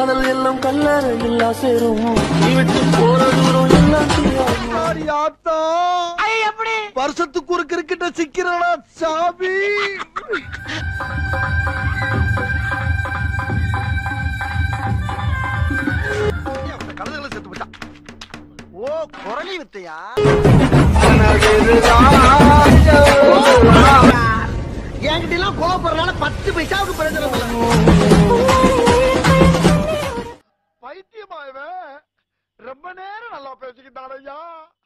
காதல் எல்லாம் கல்லற இல்லா சேரும் நீ விட்டு போற தூரம் எல்லாம் தெரியாது ஆத்தா வருஷத்துக்கு ஒரு கிரிக்கெட்ட சிக்கிறடா சாமி கழுதுகளை செத்து போச்சா ஓ குரலி வித்தையா என்கிட்ட எல்லாம் கோவப்படுறதுனால பத்து பைசாவுக்கு பிரயோஜனம் இல்லை பைத்தியமா இவன் ரொம்ப நேரம் நல்லா பேசிக்கிட்டான் ஐயா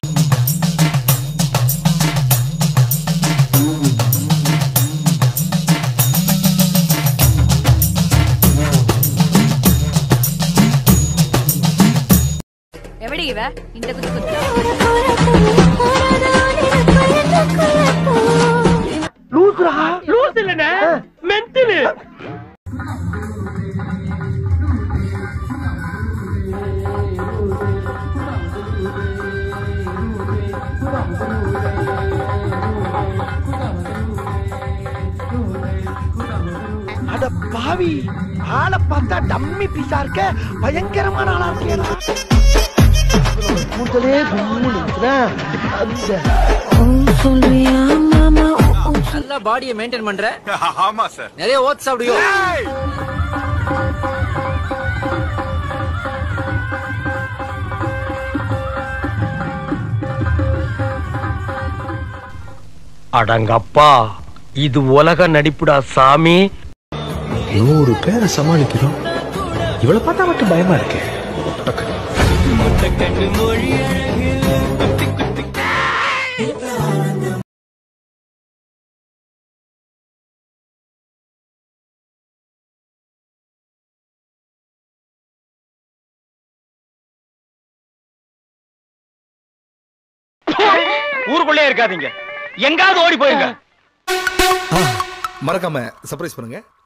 எவடி இவ இந்த குத்து குத்து அட பாவி ஆளை பார்த்தா டம்மி பீஸா இருக்க பயங்கரமான ஆளா இருக்கேன் கூட்டலே நல்லா பாடியை மெயின்டைன் பண்ற ஆமா சார் நிறைய ஓட்ஸ் சாப்பிடுயோ அடங்கப்பா இது உலக நடிப்புடா சாமி நூறு பேரை சமாளிக்கிறோம் இவளை பார்த்தா மட்டும் பயமா இருக்கே ஊருக்குள்ளே இருக்காதீங்க எங்காவது ஓடி போயிருங்க மறக்காம சர்ப்ரைஸ் பண்ணுங்க